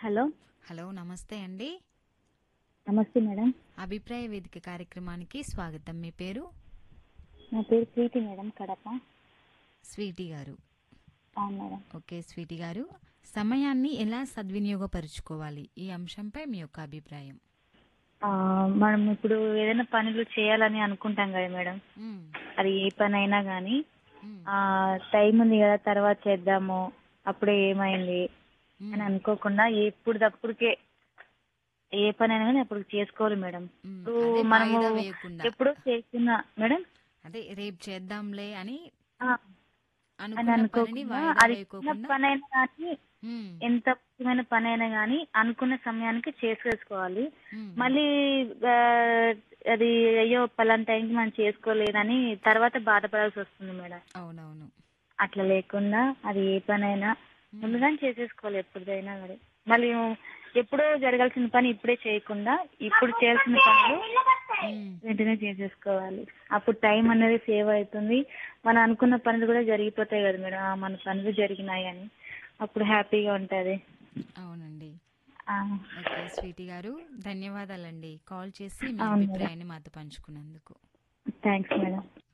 Hello hello నమస్తే అండి నమస్తే మేడం అభిప్రాయ వేదిక కార్యక్రమానికి స్వాగతం మీ పేరు నా పేరు ప్రీతి మేడం కడప స్వీటీ గారు అవును మేడం ఓకే స్వీటీ గారు సమయాన్ని ఎలా సద్వినియోగపరుచుకోవాలి ఈ అంశంపై మీ యొక్క అభిప్రాయం ఆ, మనం ఇప్పుడు ఏదైనా పనులు చేయాలని అనుకుంటాం కదా మేడం మ్మ్. అది ఏ పని అయినా కానీ మ్మ్. ఆ టైం ఉంది కదా తర్వాత చేద్దాము అప్పుడే ఏమైంది మ్మ్. అని అనుకోకుండా ఎప్పుడు తప్పుడుకే ఏ పని అయినా కానీ అప్పుడు చేసుకోవాలి మేడం మ్మ్. ఇప్పుడు అదే మనము వాయిదా వేయకుండా ఎప్పుడో చేస్తున్నా మేడం అదే రేపు చేద్దాంలే అని ఆ, అని అనుకున్న పనిని అనుకోకుండా వాయిదా అది చిన్న వేయకోకుండా పని అయినా కానీ మ్మ్. ఎంత ముఖ్యమైన పని అయినా కానీ అనుకున్న సమయానికి చేసేసుకోవాలి మ్మ్. మళ్ళీ ఆ, అది అయ్యో పలానా టైంకి మనం చేసుకోలేదని తర్వాత బాధపడాల్సి వస్తుంది మేడం అవునవును అట్లా లేకుండా అది ఏ పనైనా ముందుగానే చేసేసుకోవాలి ఎప్పుడైనా మరి మళ్ళీ ఎప్పుడో జరగాల్సిన పని ఇప్పుడే చేయకుండా ఇప్పుడు చేయాల్సిన పనులు మ్మ్. వెంటనే చేసేసుకోవాలి అప్పుడు టైం అనేది సేవ్ అవుతుంది మనం అనుకున్న పనులు కూడా జరిగిపోతాయి కదా మేడం ఆ, మన పనులు జరిగినాయి అని అప్పుడు హ్యాపీగా ఉంటుంది అవునండి ఆ, ఓకే స్వీటీ గారు ధన్యవాదాలండి కాల్ చేసి మీ అవును మేడం. అభిప్రాయాన్ని మాతో పంచుకున్నందుకు థ్యాంక్స్ మేడం